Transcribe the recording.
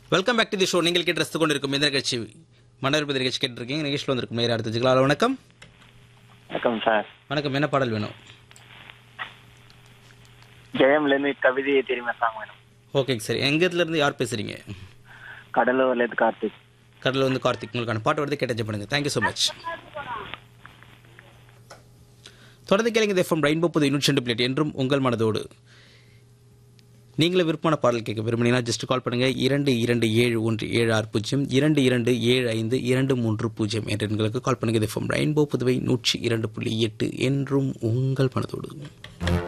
welcome back to the show நீங்கள் கேட்டு ரசித்து கொண்டிருக்கும் இந்த நிகழ்ச்சி மனோரபதி நிகழ்ச்சி கேட்டிருக்கீங்க நிகழ்ச்சியில் வந்திருக்கும் நேரம் அடுத்த ஜிகலால் வணக்கம் வணக்கம் சார் வணக்கம் என்ன பாடல் வேணும் ஜெயம்ல இருந்து கவிதையை தெரியுமா சாங் வேணும் ஓகேங்க சரி எங்கத்துல இருந்து யார் பேசுறீங்க கடலூர்ல இருந்து கார்த்திக் கடலில் வந்து கார்த்திக் உங்களுக்கான பாட்டு வருது கேட்டஜ் பண்ணுங்க தேங்க்யூ ஸோ மச் தொடர்ந்து கேளுங்க எஃப்எம் ரெயின்போ புது இன்னும் பிளேட் என்றும் உங்கள் மனதோடு நீங்களும் விருப்பமான பாடல் கேட்க விரும்பினீங்கன்னா ஜஸ்ட் கால் பண்ணுங்க இரண்டு இரண்டு ஏழு ஒன்று ஏழு ஆறு பூஜ்ஜியம் இரண்டு இரண்டு ஏழு ஐந்து இரண்டு மூன்று பூஜ்ஜியம் என்ற எண்களுக்கு கால் பண்ணுங்க எஃப்எம் ரெயின்போ புதுவை நூற்றி இரண்டு புள்ளி எட்டு என்றும் உங்கள் மனதோடு